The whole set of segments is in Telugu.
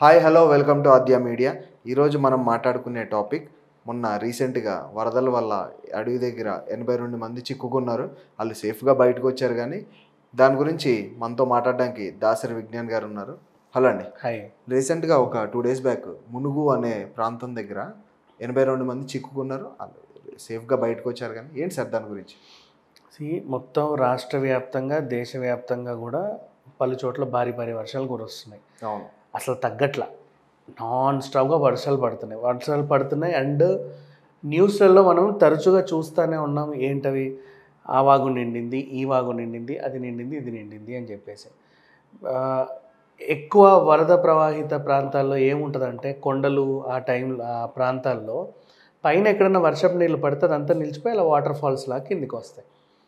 Hi hello welcome to Aadya media ఈరోజు మనం మాట్లాడుకునే టాపిక్ మొన్న రీసెంట్గా వరదల వల్ల అడవి దగ్గర ఎనభై రెండు మంది చిక్కుకున్నారు వాళ్ళు సేఫ్గా బయటకు వచ్చారు కానీ దాని గురించి మనతో మాట్లాడడానికి దాసరి విజ్ఞాన్ గారు ఉన్నారు హలో అండి హాయ్ రీసెంట్గా ఒక టూ డేస్ బ్యాక్ మునుగు అనే ప్రాంతం దగ్గర ఎనభై రెండు మంది చిక్కుకున్నారు వాళ్ళు సేఫ్గా బయటకు వచ్చారు కానీ ఏంటి సార్ దాని గురించి సి మొత్తం రాష్ట్ర వ్యాప్తంగా దేశవ్యాప్తంగా కూడా పలు చోట్ల భారీ భారీ వర్షాలు కురుస్తున్నాయి అవును అసలు తగ్గట్ల నాన్ స్టాప్గా వర్షాలు పడుతున్నాయి వర్షాలు పడుతున్నాయి అండ్ న్యూస్లలో మనం తరచుగా చూస్తూనే ఉన్నాం ఏంటవి ఆ వాగు నిండింది ఈ వాగు నిండింది అది నిండింది ఇది నిండింది అని చెప్పేసి ఆ, ఎక్కువ వరద ప్రవాహిత ప్రాంతాల్లో ఏముంటుందంటే కొండలు ఆ టైంలో ఆ ప్రాంతాల్లో పైన ఎక్కడైనా వర్షపు నీళ్ళు పడితే అదంతా నిలిచిపోయి అలా వాటర్ ఫాల్స్ లాగా కిందికి వస్తాయి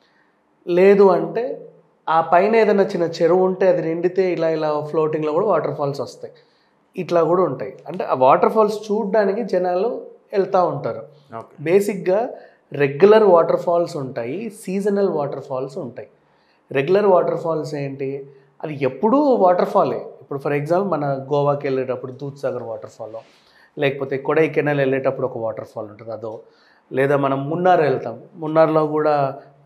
లేదు అంటే ఆ పైన ఏదైనా చిన్న చెరువు ఉంటే అది నిండితే ఇలా ఇలా ఫ్లోటింగ్లో కూడా వాటర్ ఫాల్స్ వస్తాయి ఇట్లా కూడా ఉంటాయి అంటే ఆ వాటర్ ఫాల్స్ చూడడానికి జనాలు వెళ్తూ ఉంటారు ఓకే బేసిక్గా రెగ్యులర్ వాటర్ ఫాల్స్ ఉంటాయి సీజనల్ వాటర్ ఫాల్స్ ఉంటాయి రెగ్యులర్ వాటర్ ఫాల్స్ ఏంటి అది ఎప్పుడూ వాటర్ ఫాలే ఇప్పుడు ఫర్ ఎగ్జాంపుల్ మన గోవాకి వెళ్ళేటప్పుడు దూద్సాగర్ వాటర్ ఫాల్ లేకపోతే కొడైకెనాల్ వెళ్ళేటప్పుడు ఒక వాటర్ ఫాల్ ఉంటుంది అదో లేదా మనం మున్నార్ వెళ్తాం మున్నార్లో కూడా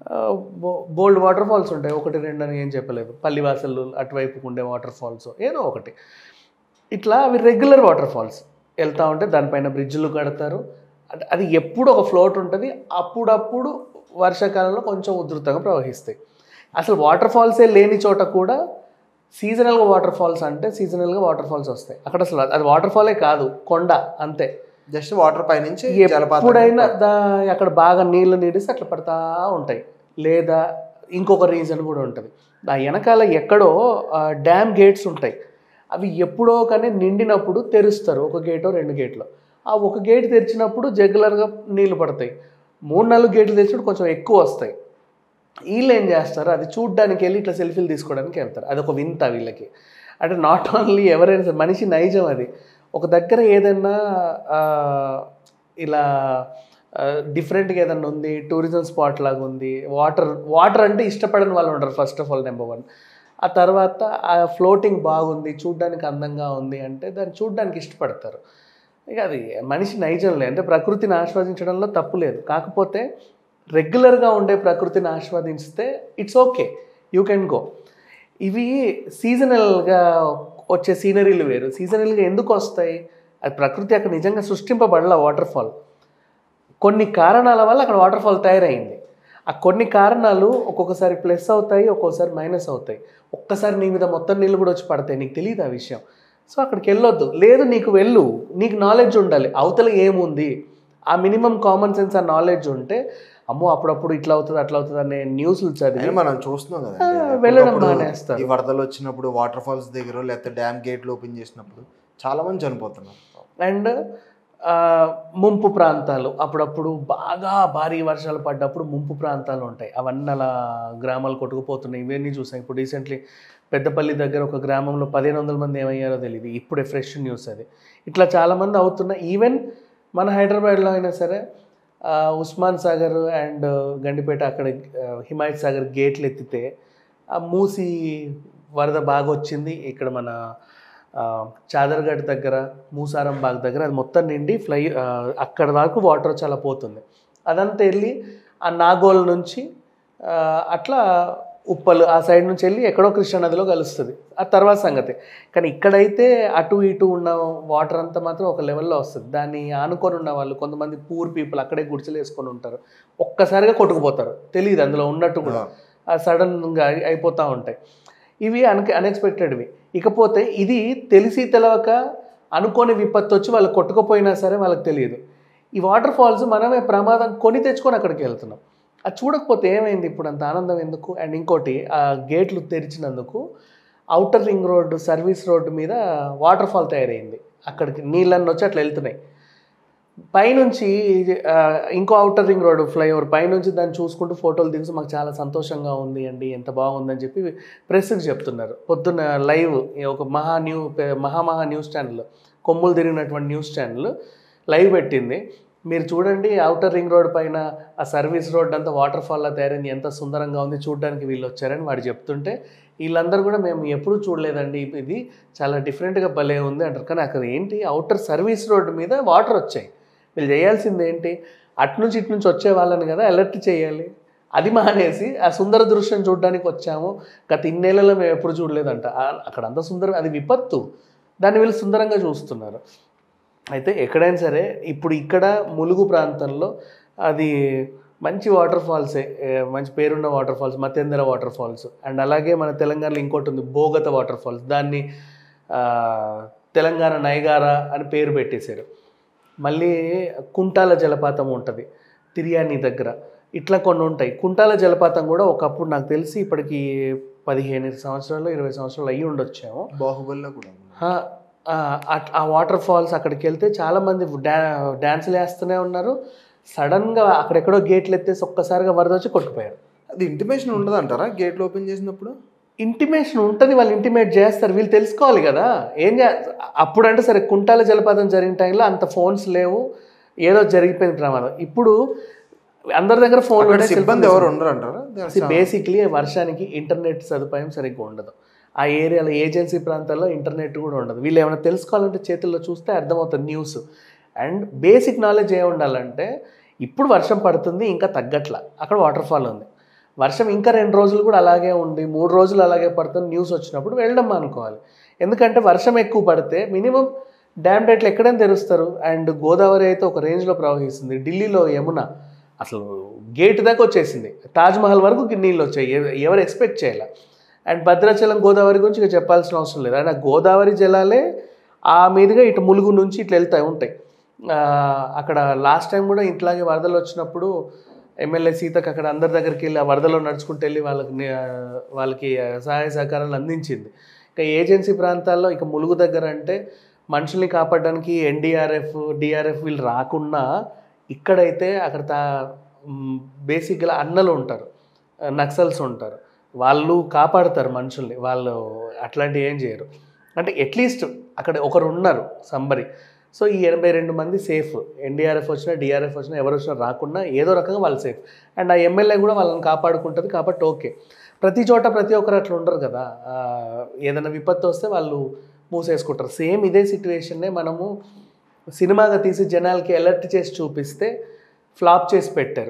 బోల్డ్ వాటర్ ఫాల్స్ ఉంటాయి ఒకటి రెండు అని ఏం చెప్పలేదు పల్లివాసలు అటువైపుకు ఉండే వాటర్ ఫాల్స్ ఏదో ఒకటి ఇట్లా అవి రెగ్యులర్ వాటర్ ఫాల్స్ వెళ్తూ ఉంటే దానిపైన బ్రిడ్జ్లు కడతారు అంటే అది ఎప్పుడు ఒక ఫ్లోట్ ఉంటుంది అప్పుడప్పుడు వర్షాకాలంలో కొంచెం ఉధృతంగా ప్రవహిస్తాయి అసలు వాటర్ ఫాల్సే లేని చోట కూడా సీజనల్గా వాటర్ ఫాల్స్ అంటే సీజనల్గా వాటర్ ఫాల్స్ వస్తాయి అక్కడ అసలు అది వాటర్ ఫాలే కాదు కొండ అంతే జస్ట్ వాటర్ పైనుంచి జలపాతం ఎప్పుడైనా దా అక్కడ బాగా నీళ్ళు నీడిస్తే అట్లా పడతా ఉంటాయి లేదా ఇంకొక రీజన్ కూడా ఉంటుంది ఆ వెనకాల ఎక్కడో డ్యామ్ గేట్స్ ఉంటాయి అవి ఎప్పుడో కానీ నిండినప్పుడు తెరుస్తారు ఒక గేటో రెండు గేట్లో ఆ ఒక గేట్ తెరిచినప్పుడు రెగ్యులర్గా నీళ్లు పడతాయి మూడు నాలుగు గేట్లు తెరిచినప్పుడు కొంచెం ఎక్కువ వస్తాయి వీళ్ళు ఏం చేస్తారు అది చూడ్డానికి వెళ్ళి ఇట్లా సెల్ఫీలు తీసుకోవడానికి వెళ్తారు అది ఒక వింత వీళ్ళకి అంటే నాట్ ఓన్లీ ఎవరైనా సరే మనిషి నైజం అది ఒక దగ్గర ఏదైనా ఆ, ఇలా డిఫరెంట్గా ఏదైనా ఉంది టూరిజం స్పాట్ లాగా ఉంది వాటర్ వాటర్ అంటే ఇష్టపడని వాళ్ళు ఉంటారు first of all number one ఆ తర్వాత ఆ ఫ్లోటింగ్ బాగుంది చూడ్డానికి అందంగా ఉంది అంటే దాన్ని చూడ్డానికి ఇష్టపడతారు ఇక అది మనిషి నైజంలే అంటే ప్రకృతిని ఆస్వాదించడంలో తప్పు లేదు కాకపోతే రెగ్యులర్గా ఉండే ప్రకృతిని ఆస్వాదించితే it's okay you can go ఇవి సీజనల్గా వచ్చే సీనరీలు వేరు సీజనల్గా ఎందుకు వస్తాయి అది ప్రకృతి అక్కడ నిజంగా సృష్టింపబడల వాటర్ ఫాల్ కొన్ని కారణాల వల్ల అక్కడ వాటర్ ఫాల్ తయారైంది ఆ కొన్ని కారణాలు ఒక్కొక్కసారి ప్లస్ అవుతాయి ఒక్కొక్కసారి మైనస్ అవుతాయి ఒక్కసారి నీ మీద మొత్తం నీళ్ళు కూడా వచ్చి పడతాయి నీకు తెలియదు ఆ విషయం సో అక్కడికి వెళ్ళొద్దు లేదు నీకు వెళ్ళు నీకు నాలెడ్జ్ ఉండాలి అవతల ఏముంది ఆ మినిమం కామన్ సెన్స్ ఆ నాలెడ్జ్ ఉంటే అమ్మో అప్పుడప్పుడు ఇట్లా అవుతుంది అట్లా అవుతుంది అనే న్యూస్లు చదివి అయినా మనం చూస్తున్నాం కదా ఆ, వెళ్ళడం మానేస్తారు. ఈ వరదలు వచ్చినప్పుడు వాటర్ ఫాల్స్ దగ్గర లేకపోతే డ్యామ్ గేట్లు ఓపెన్ చేసినప్పుడు చాలా మంది చనిపోతున్నారు అండ్ ఆ, ముంపు ప్రాంతాలు అప్పుడప్పుడు బాగా భారీ వర్షాలు పడ్డప్పుడు ముంపు ప్రాంతాలు ఉంటాయి అవన్నీ అలా గ్రామాలు కొట్టుకుపోతున్నాయి ఇవన్నీ చూసాం ఇప్పుడు రీసెంట్లీ పెద్దపల్లి దగ్గర ఒక గ్రామంలో పదిహేను వందల మంది ఏమయ్యారో తెలియదు ఇప్పుడే ఫ్రెష్ న్యూస్ అది ఇట్లా చాలామంది అవుతున్నాయి ఈవెన్ మన హైదరాబాద్లో అయినా సరే ఆ, ఉస్మాన్ సాగర్ అండ్ గండిపేట అక్కడ ఆ, హిమాయత్ సాగర్ గేట్లు ఎత్తితే ఆ మూసి వరద బాగా వచ్చింది ఇక్కడ మన ఆ, చాదర్గఢ్ దగ్గర మూసారం బాగ్ దగ్గర అది మొత్తం నిండి ఫ్లై ఆ, అక్కడ వరకు వాటర్ చాలా పోతుంది అదంతా వెళ్ళి ఆ నాగోల్ నుంచి ఆ, అట్లా ఉప్పలు ఆ సైడ్ నుంచి వెళ్ళి ఎక్కడో కృష్ణానదిలో కలుస్తుంది ఆ తర్వాత సంగతి కానీ ఇక్కడైతే అటు ఇటు ఉన్న వాటర్ అంతా మాత్రం ఒక లెవెల్లో వస్తుంది దాన్ని ఆనుకొని ఉన్న వాళ్ళు కొంతమంది పూర్ పీపుల్ అక్కడే గుడిసెలు వేసుకొని ఉంటారు ఒక్కసారిగా కొట్టుకుపోతారు తెలియదు అందులో ఉన్నట్టు కూడా ఆ సడన్గా అయిపోతూ ఉంటాయి ఇవి అన్ అన్ఎక్స్పెక్టెడ్వి ఇకపోతే ఇది తెలిసి తెలవక అనుకోని విపత్తు వచ్చి వాళ్ళు కొట్టుకుపోయినా సరే వాళ్ళకి తెలియదు ఈ వాటర్ ఫాల్స్ మనమే ప్రమాదం కొని తెచ్చుకొని అక్కడికి వెళ్తున్నాం అది చూడకపోతే ఏమైంది ఇప్పుడు అంత ఆనందం ఎందుకు అండ్ ఇంకోటి ఆ గేట్లు తెరిచినందుకు outer ring road service road మీద వాటర్ ఫాల్ తయారైంది అక్కడికి నీళ్ళన్నీ వచ్చి అట్లా వెళ్తున్నాయి పైనుంచి ఆ, ఇంకో అవుటర్ రింగ్ రోడ్ ఫ్లైఓవర్ పైనుంచి దాన్ని చూసుకుంటూ ఫోటోలు దిగుతూ మాకు చాలా సంతోషంగా ఉంది అండి ఎంత బాగుందని చెప్పి ప్రెస్కి చెప్తున్నారు పొద్దున్న లైవ్ ఒక మహా న్యూ మహా మహా న్యూస్ ఛానల్ కొమ్ములు తిరిగినటువంటి న్యూస్ ఛానల్ లైవ్ పెట్టింది మీరు చూడండి అవుటర్ రింగ్ రోడ్ పైన ఆ సర్వీస్ రోడ్ అంతా వాటర్ ఫాల్లా తయారైంది ఎంత సుందరంగా ఉంది చూడడానికి వీళ్ళు వచ్చారని వాడు చెప్తుంటే వీళ్ళందరూ కూడా మేము ఎప్పుడూ చూడలేదండి ఇది చాలా డిఫరెంట్గా భలే ఉంది అంటారు కానీ అక్కడ ఏంటి అవుటర్ సర్వీస్ రోడ్ మీద వాటర్ వచ్చాయి వీళ్ళు చేయాల్సింది ఏంటి అటు నుంచి ఇటు నుంచి వచ్చే వాళ్ళని కదా అలర్ట్ చేయాలి అది మానేసి ఆ సుందర దృశ్యం చూడడానికి వచ్చాము గత ఇన్నేళ్లలో మేము ఎప్పుడు చూడలేదంట ఆ- అక్కడ అంత సుందరం అది విపత్తు దాన్ని వీళ్ళు సుందరంగా చూస్తున్నారు అయితే ఎక్కడైనా సరే ఇప్పుడు ఇక్కడ ములుగు ప్రాంతంలో అది మంచి వాటర్ ఫాల్సే ఏ, మంచి పేరున్న వాటర్ ఫాల్స్ మతేంద్ర వాటర్ ఫాల్స్ అండ్ అలాగే మన తెలంగాణలో ఇంకోటి ఉంది భోగత వాటర్ ఫాల్స్ దాన్ని ఆ, తెలంగాణ నైగార అని పేరు పెట్టేశారు మళ్ళీ కుంటాల జలపాతం ఉంటుంది తిరియాని దగ్గర ఇట్లా కొన్ని ఉంటాయి కుంటాల జలపాతం కూడా ఒకప్పుడు నాకు తెలిసి ఇప్పటికి పదిహేను సంవత్సరాలు ఇరవై సంవత్సరాలు అయ్యి ఉండొచ్చాము బాహుబలిలో కూడా ఉంది. ఆ, ఆ, అట్- ఆ వాటర్ ఫాల్స్ అక్కడికి వెళ్తే చాలామంది డా డ్యాన్సులు వేస్తూనే ఉన్నారు సడన్గా అక్కడెక్కడో గేట్లు ఎత్తేసి ఒక్కసారిగా వరద వచ్చి కొట్టుకుపోయారు అది ఇంటిమేషన్ ఉండదు అంటారా గేట్లు ఓపెన్ చేసినప్పుడు ఇంటిమేషన్ ఉంటుంది వాళ్ళు ఇంటిమేట్ చేస్తారు వీళ్ళు తెలుసుకోవాలి కదా ఏం చే అప్పుడంటే సరే కుంటాల జలపాతం జరిగిన టైంలో అంత ఫోన్స్ లేవు ఏదో జరిగిపోయింది ప్రమాదం ఇప్పుడు అందరి దగ్గర ఫోన్ అక్కడ సిబ్బంది ఎవరు ఉండరు అంటారా బేసిక్లీ వర్షానికి ఇంటర్నెట్ సదుపాయం సరిగ్గా ఉండదు ఆ ఏరియాలో ఏజెన్సీ ప్రాంతాల్లో ఇంటర్నెట్ కూడా ఉండదు వీళ్ళు ఏమైనా తెలుసుకోవాలంటే చేతుల్లో చూస్తే అర్థమవుతుంది న్యూస్ అండ్ బేసిక్ నాలెడ్జ్ ఏ ఉండాలంటే ఇప్పుడు వర్షం పడుతుంది ఇంకా తగ్గట్ల అక్కడ వాటర్ ఫాల్ ఉంది వర్షం ఇంకా రెండు రోజులు కూడా అలాగే ఉంది మూడు రోజులు అలాగే పడుతుంది న్యూస్ వచ్చినప్పుడు వెళ్ళడం అనుకోవాలి ఎందుకంటే వర్షం ఎక్కువ పడితే మినిమం డ్యామ్ డేట్లు ఎక్కడైనా తెరుస్తారు అండ్ గోదావరి అయితే ఒక రేంజ్లో ప్రవహిస్తుంది ఢిల్లీలో యమున అసలు గేట్ దాకా వచ్చేసింది తాజ్మహల్ వరకు నీళ్ళు వచ్చాయి ఎవ- ఎవరు ఎక్స్పెక్ట్ చేయాల అండ్ భద్రాచలం గోదావరి గురించి ఇక చెప్పాల్సిన అవసరం లేదు అండ్ ఆ గోదావరి జలాలే ఆ మీదుగా ఇటు ములుగు నుంచి ఇట్లా వెళ్తాయి ఉంటాయి ఆ, అక్కడ లాస్ట్ టైం కూడా ఇట్లాగే వరదలు వచ్చినప్పుడు ఎమ్మెల్యే సీతకు అక్కడ అందరి దగ్గరికి వెళ్ళి ఆ వరదలో నడుచుకుంటూ వెళ్ళి వాళ్ళకి ని- ఆ, వాళ్ళకి ఆ, సహాయ సహకారాలు అందించింది ఇక ఏజెన్సీ ప్రాంతాల్లో ఇక ములుగు దగ్గర అంటే మనుషుల్ని కాపాడడానికి ఎన్డీఆర్ఎఫ్ డిఆర్ఎఫ్ వీళ్ళు రాకున్నా ఇక్కడైతే అక్కడ తా బేసిక్గా అన్నలు ఉంటారు నక్సల్స్ ఉంటారు వాళ్ళు కాపాడుతారు మనుషుల్ని వాళ్ళు అట్లాంటివి ఏం చేయరు అంటే అట్లీస్ట్ అక్కడ ఒకరు ఉన్నారు సంబరి సో ఈ ఎనభై రెండు మంది సేఫ్ ఎన్డీఆర్ఎఫ్ వచ్చినా డిఆర్ఎఫ్ వచ్చినా ఎవరు వచ్చినా రాకుండా ఏదో రకంగా వాళ్ళు సేఫ్ అండ్ ఆ ఎమ్మెల్యే కూడా వాళ్ళని కాపాడుకుంటుంది కాబట్టి ఓకే ప్రతి చోట ప్రతి ఒక్కరు అట్లా ఉండరు కదా ఆ, ఏదైనా విపత్తు వస్తే వాళ్ళు మూసేసుకుంటారు సేమ్ ఇదే సిచ్యువేషన్నే మనము సినిమాగా తీసి జనాలకి అలర్ట్ చేసి చూపిస్తే ఫ్లాప్ చేసి పెట్టారు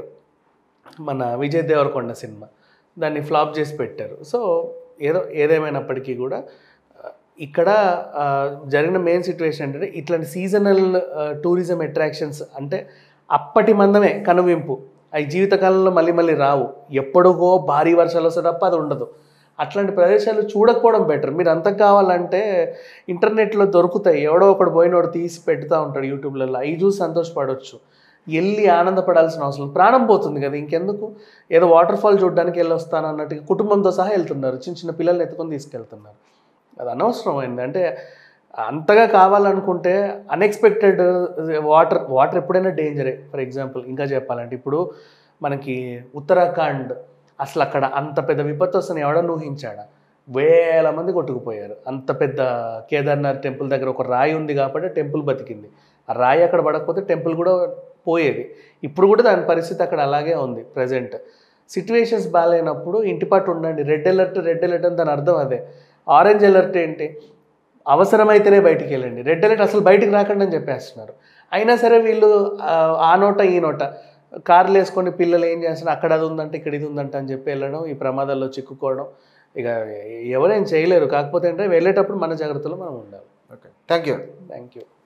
మన విజయ్ దేవరకొండ సినిమా దాన్ని ఫ్లాప్ చేసి పెట్టారు సో ఏదో ఏదేమైనప్పటికీ కూడా ఆ, ఇక్కడ ఆ, జరిగిన మెయిన్ సిచ్యువేషన్ ఏంటంటే ఇట్లాంటి సీజనల్ టూరిజం అట్రాక్షన్స్ అంటే అప్పటి మందమే కనువింపు అవి జీవితకాలంలో మళ్ళీ మళ్ళీ రావు ఎప్పుడుగో భారీ వర్షాలు వస్తే తప్ప అది ఉండదు అట్లాంటి ప్రదేశాలు చూడకపోవడం బెటర్ మీరు అంత కావాలంటే ఇంటర్నెట్లో దొరుకుతాయి ఎవడో ఒకడు పోయినోడు తీసి పెడుతూ ఉంటాడు యూట్యూబ్లలో అవి చూసి సంతోషపడవచ్చు వెళ్ళి ఆనందపడాల్సిన అవసరం లేదు. ప్రాణం పోతుంది కదా ఇంకెందుకు ఏదో వాటర్ ఫాల్ చూడడానికి వెళ్ళి వస్తాను అన్నట్టుగా కుటుంబంతో సహా వెళ్తున్నారు చిన్న చిన్న పిల్లల్ని ఎత్తుకొని తీసుకెళ్తున్నారు అది అనవసరమైంది అంటే అంతగా కావాలనుకుంటే అన్ఎక్స్పెక్టెడ్ వాటర్ వాటర్ ఎప్పుడైనా డేంజరే ఫర్ ఎగ్జాంపుల్ ఇంకా చెప్పాలంటే ఇప్పుడు మనకి ఉత్తరాఖండ్ అసలు అక్కడ అంత పెద్ద విపత్తు వస్తుందని ఎవడన్నా ఊహించాడా వేల మంది కొట్టుకుపోయారు అంత పెద్ద కేదార్నాథ్ టెంపుల్ దగ్గర ఒక రాయి ఉంది కాబట్టి టెంపుల్ బతికింది ఆ రాయి అక్కడ పడకపోతే టెంపుల్ కూడా పోయేది ఇప్పుడు కూడా దాని పరిస్థితి అక్కడ అలాగే ఉంది ప్రజెంట్ సిచ్యువేషన్స్ బాగాలేనప్పుడు ఇంటిపాటు ఉండండి రెడ్ అలర్ట్ రెడ్ అలర్ట్ అని దాని అర్థం అదే ఆరెంజ్ అలర్ట్ ఏంటి అవసరమైతేనే బయటికి వెళ్ళండి రెడ్ అలర్ట్ అసలు బయటికి రాకండి అని చెప్పేస్తున్నారు అయినా సరే వీళ్ళు ఆ, ఆ నోట ఈ నోట కార్లు వేసుకొని పిల్లలు ఏం చేస్తున్నారు అక్కడ అది ఉందంటే ఇక్కడ ఇది ఉందంట అని చెప్పి వెళ్ళడం ఈ ప్రమాదాల్లో చిక్కుకోవడం ఇక ఎవరేం చేయలేరు కాకపోతే అంటే వెళ్ళేటప్పుడు మన జాగ్రత్తలో మనం ఉండాలి okay thank you thank you